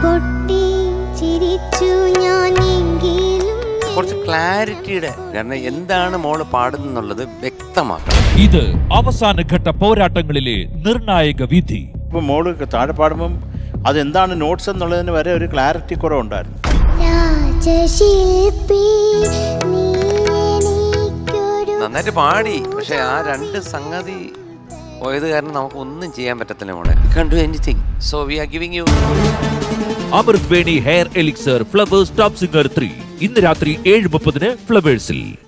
പൊട്ടി ചിരിച്ചു ഞാൻ എങ്കിലും കുറച്ച് ക്ലാരിറ്റിയുടെ കാരണം എന്താണ് മോള് പാടുന്നുള്ളത് വ്യക്തമാക്കണം ഇത് അവസാനഘട്ട പോരാട്ടങ്ങളിലെ നിർണായക വിധി ഇപ്പം മോള് താഴെ പാടുമ്പം അതെന്താണ് നോട്ട്സ് എന്നുള്ളതിന് വരെ ഒരു ക്ലാരിറ്റി കുറവുണ്ടായിരുന്നു രാജശില്പി നീ എനിക്കൊരു നന്നായിട്ട് പാടി പക്ഷെ ആ രണ്ട് സംഗതി പോയത് കാരണം നമുക്ക് ഒന്നും ചെയ്യാൻ പറ്റത്തില്ല മോളെ കണ്ടു anything so we are giving you Amrut Veni hair elixir Flowers top singer three ഇന്ന് രാത്രി ഏഴ് മുപ്പതിന് ഫ്ലവേഴ്സിൽ